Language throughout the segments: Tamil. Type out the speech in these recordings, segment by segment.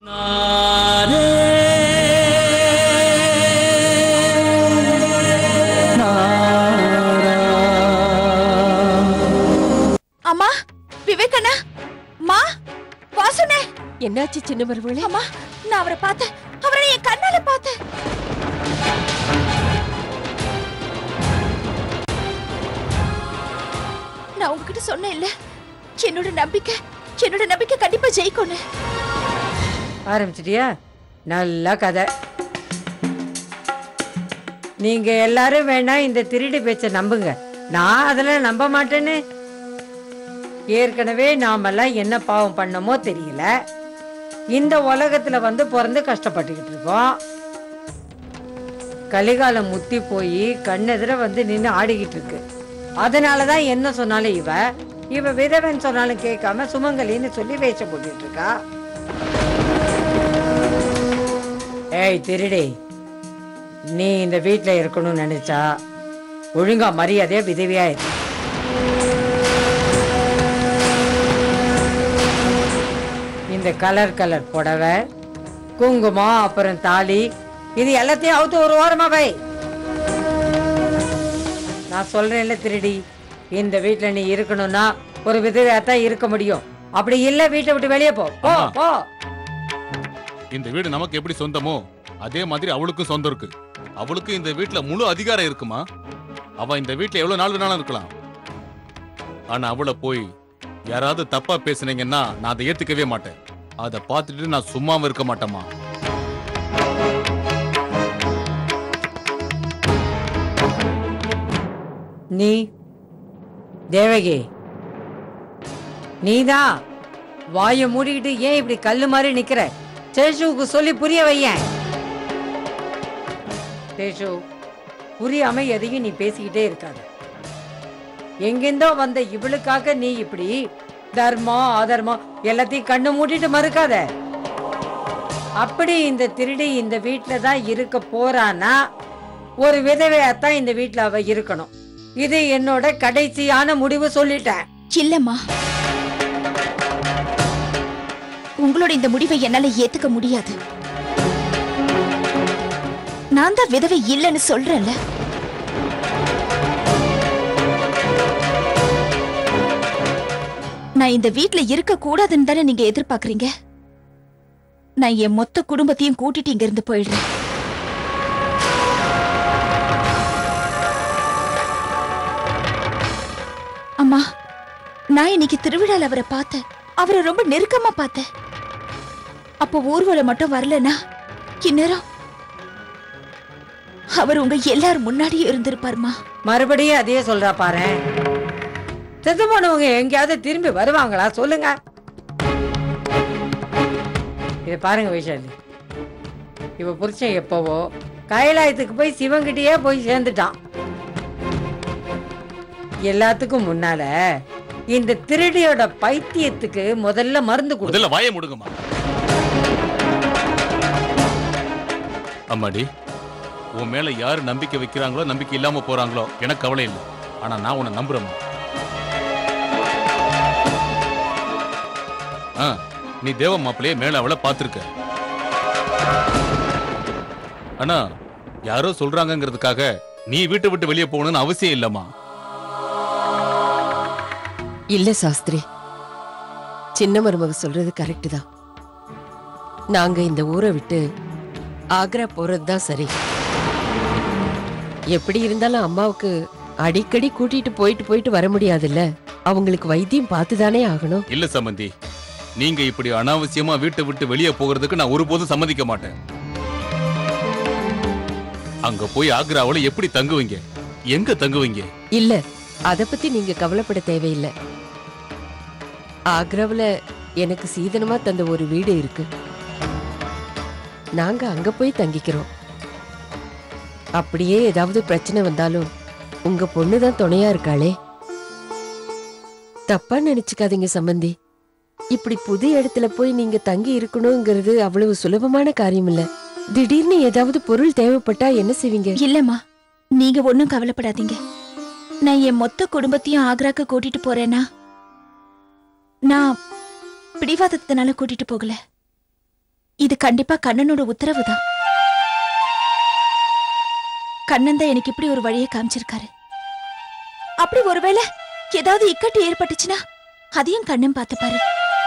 அம்மா விவேக் அண்ணா மா வாசுனே என்னாச்சு சின்ன மருமகளே அம்மா நான் அவரை பார்த்தேன் அவரை என் கண்ணால பார்த்தேன் நான் உங்ககிட்ட சொன்னேன் இல்ல என்னோட நம்பிக்கை என்னோட நம்பிக்கை கண்டிப்பா ஜெயிக்கணும் ஆரம்பிச்சிட்டியா நல்ல கதை நீங்க எல்லாரும் வேணா இந்த திருடி பேச்ச நம்புங்க நான் அதெல்லாம் நம்ப மாட்டேன்னு ஏற்கனவே நாமெல்லாம் என்ன பாவம் பண்ணமோ தெரியல இந்த உலகத்துல வந்து பிறந்து கஷ்டப்பட்டுக்கிட்டு இருக்கோம் கலிகாலம் முத்தி போய் கண்ணெதிர வந்து நின்று ஆடிக்கிட்டு இருக்கு அதனாலதான் என்ன சொன்னாலும் இவ இவ விதவன் சொன்னாலும் கேட்காம சுமங்கலின்னு சொல்லி வேஷம் போட்டுட்டு இருக்கா ஏய் திருடி நீ இந்த வீட்டில் இருக்கணும்னு நினைச்சா ஒழுங்கா மரியாதையா விதவியா இரு இந்த கலர் கலர் புடவை குங்குமம் அப்புறம் தாலி இது எல்லாத்தையும் அவுத்து ஒரு ஓரமா வை நான் சொல்றேன்ல திருடி இந்த வீட்ல நீ இருக்கணும்னா ஒரு விதவையா தான் இருக்க முடியும் அப்படி இல்ல வீட்டை விட்டு வெளியே போ போ அம்மா. போ இந்த வீடு நமக்கு எப்படி சொந்தமோ அதே மாதிரி அவளுக்கும் சொந்தம் இருக்கு அவளுக்கு இந்த வீட்ல முழு அதிகாரம் இருக்குமா அவ இந்த வீட்ல எவ்வளவு நாள் வேணாலும் இருக்கலாம் ஆனா அவளை போய் யாராவது தப்பா பேசுனீங்கன்னா நான் அதை ஏத்துக்கவே மாட்டேன் அதை பார்த்துட்டு நான் சும்மாவும் இருக்க மாட்டேமா நீ தேவகி நீதான் வாயை மூடிக்கிட்டு ஏன் இப்படி கல்லு மாதிரி நிக்கிற சேஷுவுக்கு சொல்லி புரிய வையேன் சேஷு புரியாம எதையும் நீ பேசிக்கிட்டே இருக்காத எங்கெந்தோ வந்த இவளுக்காக நீ இப்படி தர்மம் அதர்மம் எல்லாத்தையும் கண்ணு மூடிட்டு மறுக்காத அப்படி இந்த திருடி இந்த வீட்ல தான் இருக்க போறானா ஒரு விதவையாத்தான் இந்த வீட்ல அவ இருக்கணும் இது என்னோட கடைசியான முடிவு சொல்லிட்டேன் இல்லம்மா உங்களோட இந்த முடிவை என்னால ஏத்துக்க முடியாது நான் தான் விதவை இல்லைன்னு சொல்றேன்ல நான் இந்த வீட்ல இருக்க கூடாதுன்னு தானே நீங்க எதிர்பார்க்கறீங்க நான் என் மொத்த குடும்பத்தையும் கூட்டிட்டு இங்க இருந்து போயிடுறேன் அம்மா நான் இன்னைக்கு திருவிழால அவரை பார்த்தேன் அவரை ரொம்ப நெருக்கமா பார்த்தேன் அப்போ ஊர்வலம் மட்டும் வரலனா இந்நேரம் அவர் உங்க எல்லாரும் முன்னாடியே இருந்திருப்பாருமா மறுபடியும் அதையே சொல்றா பாரு செத்து போனவங்க எங்கேயாவது திரும்பி வருவாங்களா சொல்லுங்க இதை பாருங்க வைஷாலி இவ புருஷன் எப்பவோ கைலாயத்துக்கு போய் சிவங்கிட்டயே போய் சேர்ந்துட்டான் எல்லாத்துக்கும் முன்னால இந்த திருடியோட பைத்தியத்துக்கு முதல்ல மருந்து கொடு முதல்ல வாயை முடுங்கம்மா அம்மாடி உன் மேல யாரு நம்பிக்கை வைக்கிறாங்களோ நம்பிக்கை இல்லாம போறாங்களோ எனக்கு கவலை இல்லை ஆனா நான் உன்னை நம்புறேம்மா ஆ நீ தேவ மாப்பிளைய மேல அவளை பார்த்திருக்க ஆனா யாரோ சொல்றாங்கங்கிறதுக்காக நீ வீட்டை விட்டு வெளியே போகணும்னு அவசியம் இல்லம்மா இல்ல சாஸ்திரி சின்ன மருமக சொல்றது கரெக்ட் தான் நாங்க இந்த ஊரை விட்டு ஆக்ரா போறது தான் சரி எப்படி இருந்தாலும் அம்மாவுக்கு அடிக்கடி கூட்டிட்டு போயிட்டு போயிட்டு வர முடியாதுல்ல அவங்களுக்கு வைத்தியம் பார்த்து தானே ஆகணும் இல்ல சம்பந்தி நீங்க இப்படி அனாவசியமா வீட்டை விட்டு வெளியே போகிறதுக்கு நான் ஒருபோதும் சம்மதிக்க மாட்டேன் அங்க போய் ஆக்ராவுல எப்படி தங்குவீங்க எங்க தங்குவீங்க இல்ல அத பத்தி நீங்க கவலைப்பட தேவையில்லை ஆக்ராவுல எனக்கு சீதனமா தந்த ஒரு வீடு இருக்கு நாங்க அங்க போய் தங்கிக்கிறோம் அப்படியே ஏதாவது பிரச்சனை வந்தாலும் உங்க பொண்ணு தான் துணையா இருக்காளே தப்பா நினைச்சுக்காதீங்க சம்பந்தி இப்படி புது இடத்துல போய் நீங்க தங்கி இருக்கணுங்கிறது அவ்வளவு சுலபமான காரியம் இல்ல திடீர்னு ஏதாவது பொருள் தேவைப்பட்டா என்ன செய்வீங்க இல்லம்மா நீங்க ஒண்ணும் கவலைப்படாதீங்க நான் என் மொத்த குடும்பத்தையும் ஆக்ராக்கு கூட்டிட்டு போறேனா நான் பிடிவாதத்தினால கூட்டிட்டு போகல இது கண்டிப்பா கண்ணனோட உத்தரவுதான் கண்ணன் தான் எனக்கு இப்படி ஒரு வழியை காமிச்சிருக்காரு அப்படி ஒருவேளை ஏதாவது இக்கட்டு ஏற்பட்டுச்சுன்னா அதையும் கண்ணன் பார்த்துப்பாரு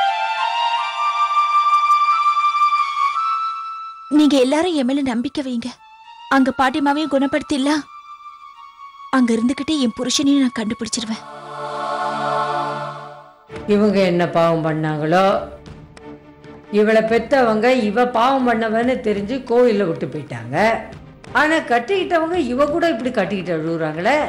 நீங்க எல்லாரும் என் மேல நம்பிக்கை வைங்க அங்க பாட்டிமாவையும் குணப்படுத்திடலாம் அங்க இருந்துகிட்டே என் புருஷனையும் நான் கண்டுபிடிச்சிருவேன் இவங்க என்ன பாவம் பண்ணாங்களோ இவளை பெத்தவங்க இவ பாவம் பண்ணவன்னு தெரிஞ்சு கோயில்ல விட்டு போயிட்டாங்க ஆனா கட்டிக்கிட்டவங்க இவ கூட இப்படி கட்டிக்கிட்டு அழுகுறாங்களே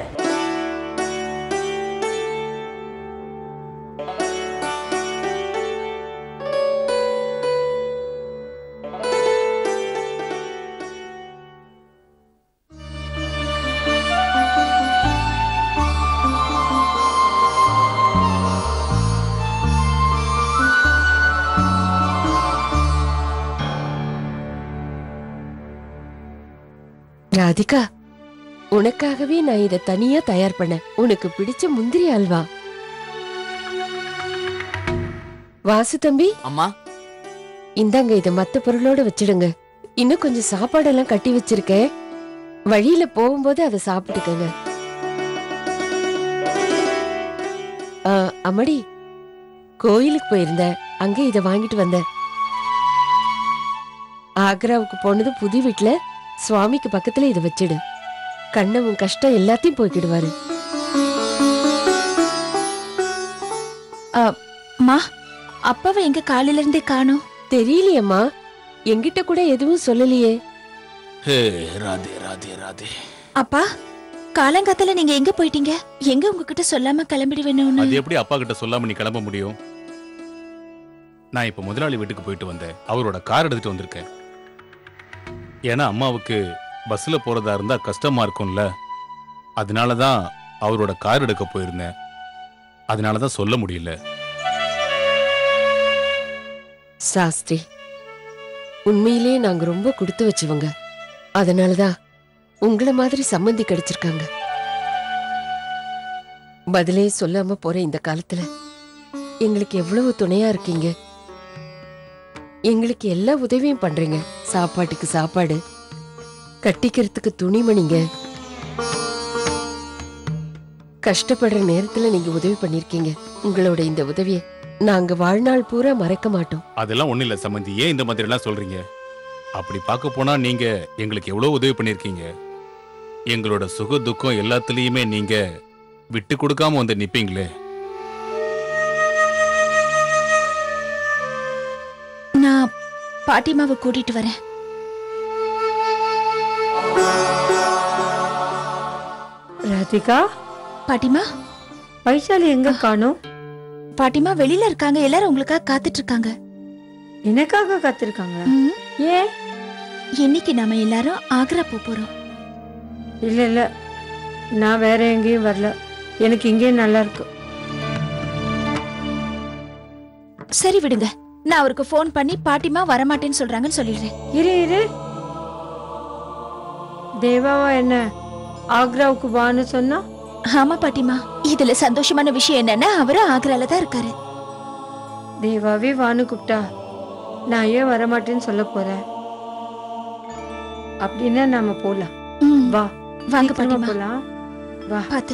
ராதிகா உனக்காகவே நான் இத தனியா தயார் பண்ணேன் உனக்கு பிடிச்ச முந்திரி அல்வா வாசு தம்பி அம்மா இந்தாங்க இத மத்த பொருளோட வச்சிடுங்க இன்னும் கொஞ்சம் சாப்பாடெல்லாம் கட்டி வச்சிருக்கேன் வழியில போகும்போது அதை சாப்பிட்டுக்கங்க ஆ, அம்மாடி கோயிலுக்கு போயிருந்தேன் அங்க இத வாங்கிட்டு வந்தேன் ஆக்ராவுக்கு போனது புது வீட்ல சுவாமிக்கு பக்கத்துல இத வச்சிடு கண்ணன் உன் கஷ்டம் எல்லாத்தையும் போய்க்கிடுவாரு மா அப்பாவை எங்க காலையில இருந்தே காணோம் தெரியலையேம்மா என்கிட்ட கூட எதுவும் சொல்லலையே ஹே ராதே ராதே ராதே அப்பா காலங்காத்தால நீங்க எங்க போயிட்டீங்க எங்க உங்ககிட்ட சொல்லாம கிளம்பிடுவேணும்னு அது எப்படி அப்பா கிட்ட சொல்லாம நீ கிளம்ப முடியும் நான் இப்ப முதலாளி வீட்டுக்கு போயிட்டு வந்தேன் அவரோட கார் எடுத்துட்டு வந்திருக்கேன் ஏன்னா அம்மாவுக்கு பஸ்ல போறதா இருந்தா கஷ்டமா இருக்கும்ல அதனால தான் அவரோட கார் எடுக்க போயிருந்தேன் அதனால தான் சொல்ல முடியல சாஸ்திரி உண்மையிலேயே நாங்க ரொம்ப கொடுத்து வச்சவங்க அதனாலதான் உங்கள மாதிரி சம்மந்தி கிடைச்சிருக்காங்க பதிலே சொல்லாம போற இந்த காலத்துல எங்களுக்கு எவ்வளவு துணையா இருக்கீங்க எங்களுக்கு எல்லா உதவியும் பண்றீங்க சாப்பாட்டுக்கு சாப்பாடு கட்டிக்கிறதுக்கு துணிமணிங்க கஷ்டப்படுற நேரத்துல நீங்க உதவி பண்ணிருக்கீங்க உங்களோட இந்த உதவியை நாங்க வாழ்நாள் பூரா மறக்க மாட்டோம் அதெல்லாம் ஒண்ணும் இல்ல சம்மந்தி ஏன் இந்த மாதிரி எல்லாம் சொல்றீங்க அப்படி பார்க்க போனா நீங்க எங்களுக்கு எவ்வளவு உதவி பண்ணிருக்கீங்க எங்களோட சுக துக்கம் எல்லாத்துலயுமே நீங்க விட்டு கொடுக்காம வந்து நிப்பீங்களே நான் பாட்டிமாவை கூட்டிட்டு வரேன் ராதிகா பாட்டிமா வைஷாலி எங்க காணும் பாட்டிமா வெளியில இருக்காங்க எல்லாரும் உங்களுக்காக காத்துட்டு இருக்காங்க எனக்காக காத்திருக்காங்களா ம், ஏன் இன்னைக்கு நாம எல்லாரும் ஆக்ரா போப் போறோம் இல்ல இல்ல நான் வேற எங்கேயும் வரல எனக்கு இங்கே நல்லா இருக்கு சரி விடுங்க நான் அவருக்கு ஃபோன் பண்ணி பாட்டிமா வரமாட்டேன்னு சொல்றாங்கன்னு சொல்லிடுறேன் இரு இரு தேவாவா என்ன ஆக்ராவுக்கு வான்னு சொன்னா ஆமா பாட்டிமா இதுல சந்தோஷமான விஷயம் என்னன்னா அவரு ஆக்ரால தான் இருக்காரு தேவாவே வான்னு கூப்பிட்டா நான் ஏன் வரமாட்டேன்னு சொல்ல போறேன் அப்படின்னா நாம போலாம் ம், வா வாங்க சீக்கிரமா பாட்டிமா போலாம் வா பாத்து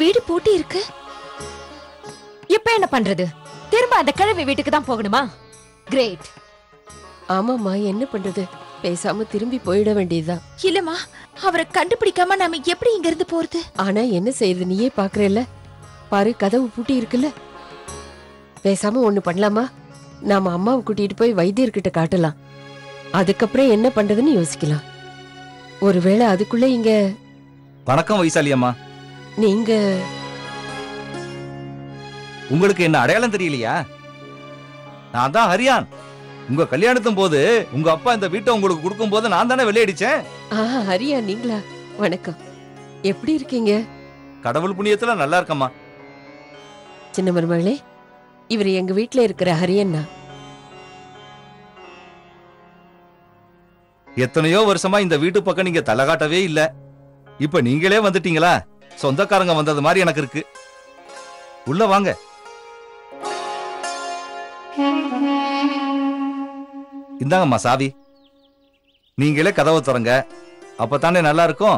வீடு பூட்டி இருக்கு இப்ப என்ன பண்றது திரும்ப அந்த கிழவி வீட்டுக்கு தான் போகணுமா கிரேட் ஆமாம்மா என்ன பண்றது பேசாம திரும்பி போயிட வேண்டியதுதான் இல்லம்மா அவரை கண்டுபிடிக்காம நாம எப்படி இங்க இருந்து போறது ஆனா என்ன செய்யுது நீயே பாக்குறல்ல பாரு கதவு பூட்டி இருக்குல்ல பேசாம ஒண்ணு பண்ணலாமா நாம அம்மாவை கூட்டிட்டு போய் வைத்தியர்கிட்ட காட்டலாம் அதுக்கப்புறம் என்ன பண்றதுன்னு யோசிக்கலாம் ஒருவேளை அதுக்குள்ள இங்க வணக்கம் வைசாலி அம்மா நீங்க உங்களுக்கு என்ன அடையாளம் தெரியலையா நான் தான் ஹரியான் உங்க கல்யாணத்தும் போது உங்க அப்பா இந்த வீட்டை உங்களுக்கு கொடுக்கும் போது நான் தானே வெள்ளையடிச்சேன் ஆ ஹரியா நீங்களா வணக்கம் எப்படி இருக்கீங்க கடவுள் புண்ணியத்துல நல்லா இருக்கம்மா சின்ன மருமகளே இவர் எங்க வீட்ல இருக்கிற ஹரியண்ணா எத்தனையோ வருஷமா இந்த வீட்டு பக்கம் நீங்க தலை காட்டவே இல்ல இப்ப நீங்களே வந்துட்டீங்களா சொந்தக்காரங்க வந்தது மாதிரி எனக்கு இருக்கு உள்ள வாங்க இந்தாங்கம்மா சாவி நீங்களே கதவை திறங்க அப்பதானே நல்லா இருக்கும்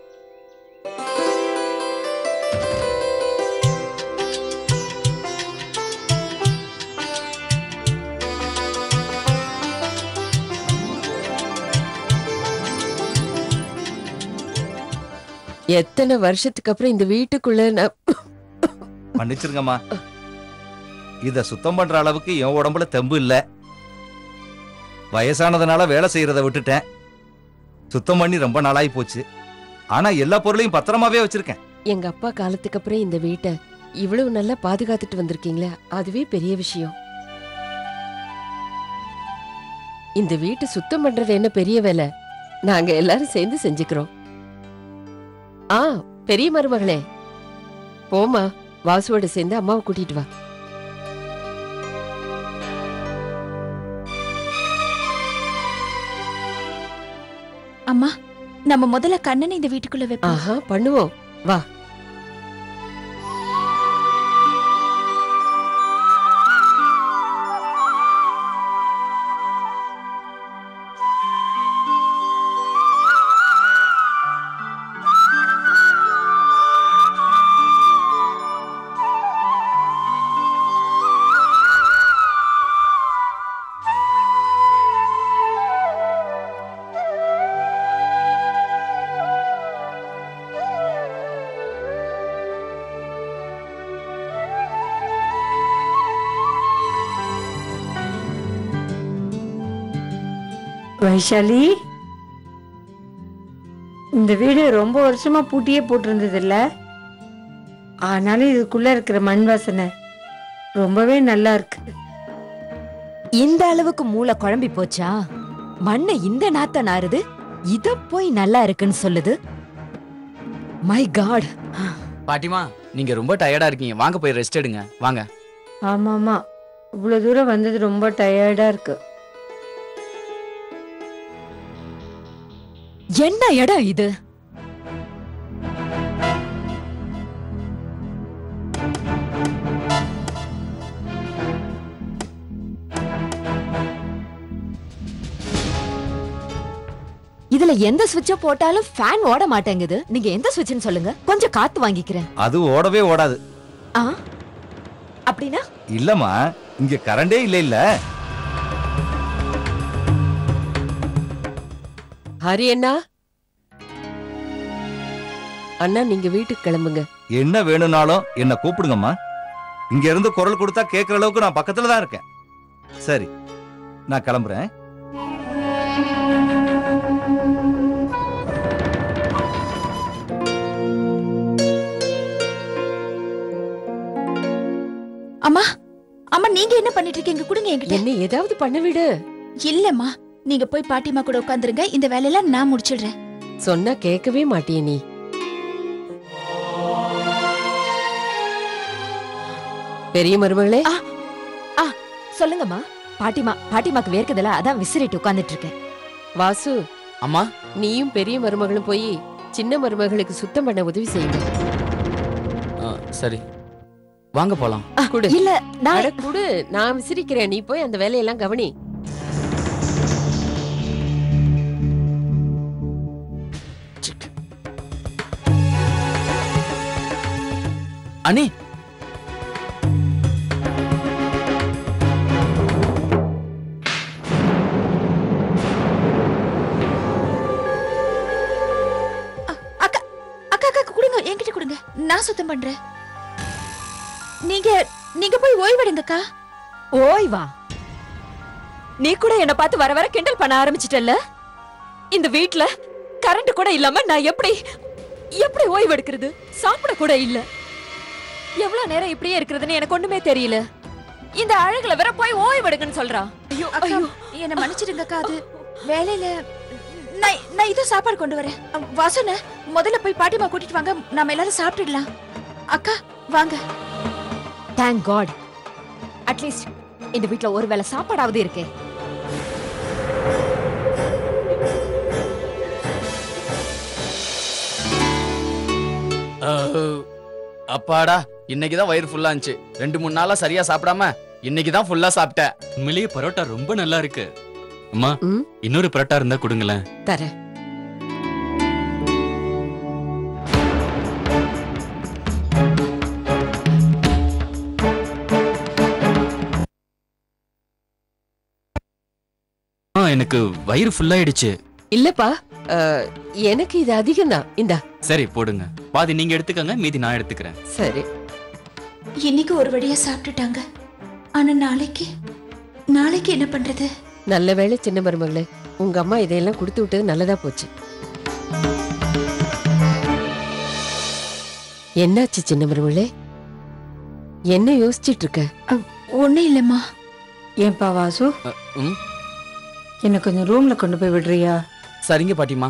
எத்தனை வருஷத்துக்கு அப்புறம் இந்த வீட்டுக்குள்ள நான் மன்னிச்சிருங்கம்மா இத சுத்தம் பண்ற அளவுக்கு என் உடம்புல தெம்பு இல்ல வயசானதுனால வேலை செய்யறத விட்டுட்டேன் சுத்தம் பண்ணி ரொம்ப நாளாகி போச்சு ஆனா எல்லா பொருளையும் பத்திரமாவே வச்சிருக்கேன் எங்க அப்பா காலத்துக்கு அப்புறம் இந்த வீட்டை இவ்வளவு நல்லா பாதுகாத்துட்டு வந்திருக்கீங்களே அதுவே பெரிய விஷயம் இந்த வீட்டை சுத்தம் பண்றது என்ன பெரிய வேலை நாங்க எல்லாரும் சேர்ந்து செஞ்சுக்கிறோம் ஆ பெரிய மருமகளே போமா வாசுவோட சேர்ந்து அம்மாவை கூட்டிட்டு வா அம்மா நம்ம முதல்ல கண்ணனை இந்த வீட்டுக்குள்ள வைப்போம் ஆஹா பண்ணுவோம் வா வைஷாலி இந்த வீடு ரொம்ப வருஷமா பூட்டியே போட்டிருந்தது இல்ல ஆனாலும் இதுக்குள்ள இருக்கிற மண் வாசனை ரொம்பவே நல்லா இருக்கு இந்த அளவுக்கு மூளை குழம்பி போச்சா மண்ணை இந்த நாத்த நாறுது இத போய் நல்லா இருக்குன்னு சொல்லுது மை காட் பாட்டிமா நீங்க ரொம்ப டயர்டா இருக்கீங்க வாங்க போய் ரெஸ்ட் எடுங்க வாங்க ஆமா ஆமா இவ்வளவு தூரம் வந்தது ரொம்ப டயர்டா இருக்கு என்ன இடம் இது இதுல எந்த சுவிட்ச போட்டாலும் ஃபேன் ஓட மாட்டேங்குது நீங்க எந்த சுவிட்ச்னு சொல்லுங்க கொஞ்சம் காத்து வாங்கிக்கிறேன் அது ஓடவே ஓடாது ஆ அப்படின்னா இல்லம்மா இங்க கரண்டே இல்ல இல்ல ஹரி அண்ணா அண்ணா நீங்க வீட்டுக்கு கிளம்புங்க என்ன வேணும்னாலும் என்ன கூப்பிடுங்கம்மா இங்க இருந்து குரல் கொடுத்தா கேட்கற அளவுக்கு நான் பக்கத்துல தான் இருக்கேன் சரி நான் கிளம்புறேன் அம்மா அம்மா நீங்க என்ன பண்ணிட்டு இருக்கீங்க கொடுங்க என்கிட்ட என்ன ஏதாவது பண்ண விடு இல்லம்மா நீங்க போய் பாட்டிமா கூட உட்காந்துருங்க இந்த வேலையெல்லாம் நான் முடிச்சிடுறேன் சொன்னா கேட்கவே மாட்டியே நீ பெரிய மருமகளே சொல்லுங்கம்மா பாட்டிமா பாட்டிமாக்கு வேர்க்குதுல அதான் விசிறிட்டு உட்கார்ந்துட்டு இருக்கேன் வாசு அம்மா நீயும் பெரிய மருமகளும் போய் சின்ன மருமகளுக்கு சுத்தம் பண்ண உதவி செய்யுங்க ஆ, சரி வாங்க போலாம் குடு இல்ல நான் அட குடு நான் விசிரிக்கிறேன் நீ போய் அந்த வேலையெல்லாம் கவனி அண்ணி அக்கா அக்கா அக்கா கொடுங்க என்கிட்ட கொடுங்க நான் சுத்தம் பண்றேன் நீங்க நீங்க போய் ஓய்வெடுங்கக்கா ஓய் வா நீ கூட என்ன பார்த்து வர வர கிண்டல் பண்ண ஆரம்பிச்சிட்டல்ல இந்த வீட்ல கரண்ட் கூட இல்லாம நான் எப்படி எப்படி ஓய்வு எடுக்கிறது சாப்பிட கூட இல்ல எவ்வளவு நேரம் இப்படியே இருக்கிறதுன்னு எனக்கு ஒண்ணுமே தெரியல இந்த அழகுல வேற போய் ஓய்வு எடுங்கன்னு சொல்றா ஐயோ அக்கா ஐயோ என்ன மன்னிச்சிடுங்கக்கா அது வேலையில நான் நான் இதோ சாப்பாடு கொண்டு வரேன் அ, வாசன முதல்ல போய் பாட்டிமா கூட்டிட்டு வாங்க நாம எல்லாரும் சாப்பிட்டுடலாம் அக்கா வாங்க தேங்க் காட் அட்லீஸ்ட் இந்த வீட்ல ஒரு வேளை சாப்பாடாவது இருக்கே அஹ், அப்பாடா இன்னைக்கு தான் வயிறு ஃபுல்லா இருந்துச்சு ரெண்டு மூணு நாளா சரியா சாப்பிடாம இன்னைக்கு தான் ஃபுல்லா சாப்பிட்டேன் உண்மையிலேயே பரோட்டா ரொம்ப நல்லா இருக்கு அம்மா ம்? இன்னொரு பரோட்டா இருந்தா கொடுங்களேன் தரேன் ஆ எனக்கு வயிறு ஃபுல்லாயிடுச்சு இல்லப்பா அஹ், எனக்கு இது அதிகம் தான் இந்தா சரி போடுங்க பாதி நீங்க எடுத்துக்கங்க மீதி நான் எடுத்துக்கிறேன் சரி இன்னைக்கு ஒரு வழியா சாப்பிட்டுட்டாங்க ஆனா நாளைக்கு நாளைக்கு என்ன பண்றது நல்ல வேளை சின்ன மருமகளே உங்க அம்மா இதையெல்லாம் கொடுத்து விட்டது நல்லதா போச்சு என்னாச்சு சின்ன மருமகளே என்ன யோசிச்சிட்டு இருக்க ஒண்ணு இல்லம்மா ஏன்பா வாசு அஹ், ம் என்ன கொஞ்சம் ரூம்ல கொண்டு போய் விடுறியா சரிங்க பாட்டிமா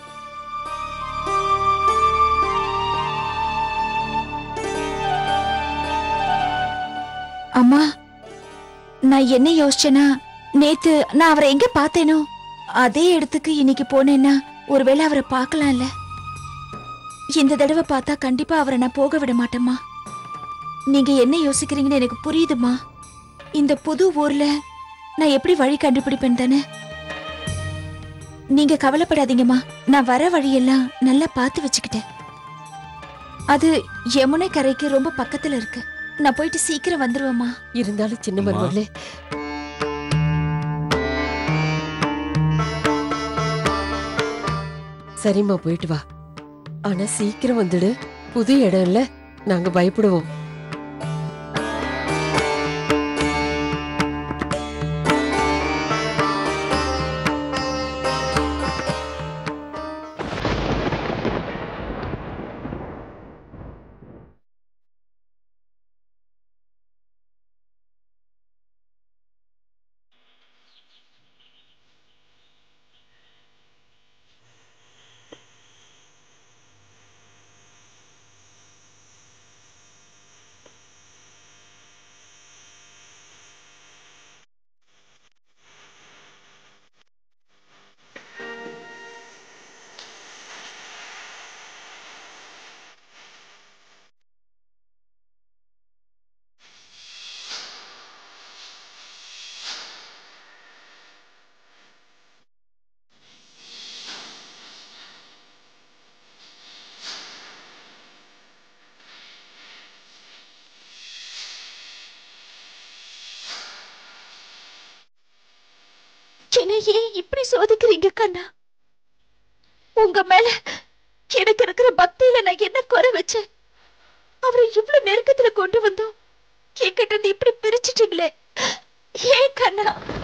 அம்மா நான் என்ன யோசிச்சேனா நேத்து நான் அவரை எங்க பார்த்தேனோ அதே இடத்துக்கு இன்னைக்கு போனேன்னா ஒருவேளை அவரை பார்க்கலாம்ல இந்த தடவை பார்த்தா கண்டிப்பா அவரை நான் போக விட மாட்டேம்மா நீங்க என்ன யோசிக்கிறீங்கன்னு எனக்கு புரியுதுமா இந்த புது ஊர்ல நான் எப்படி வழி கண்டுபிடிப்பேன் தானே நீங்க கவலைப்படாதீங்கம்மா நான் வர வழியெல்லாம் நல்லா பார்த்து வச்சுக்கிட்டேன் அது யமுனை கரைக்கு ரொம்ப பக்கத்துல இருக்கு நான் போயிட்டு சீக்கிரம் வந்துருவேம்மா இருந்தாலும் சின்ன அம்மா. மருமகளே சரிம்மா போயிட்டு வா ஆனா சீக்கிரம் வந்துடு புது இடம் இல்ல நாங்க பயப்படுவோம் என்னை ஏன் இப்படி சோதிக்கிறீங்க கண்ணா உங்க மேல எனக்கு இருக்கிற பக்தியில நான் என்ன குறை வச்சேன் அவரை இவ்வளவு நெருக்கத்துல கொண்டு வந்தோம் என்கிட்ட இருந்து இப்படி பிரிச்சிட்டீங்களே ஏன் கண்ணா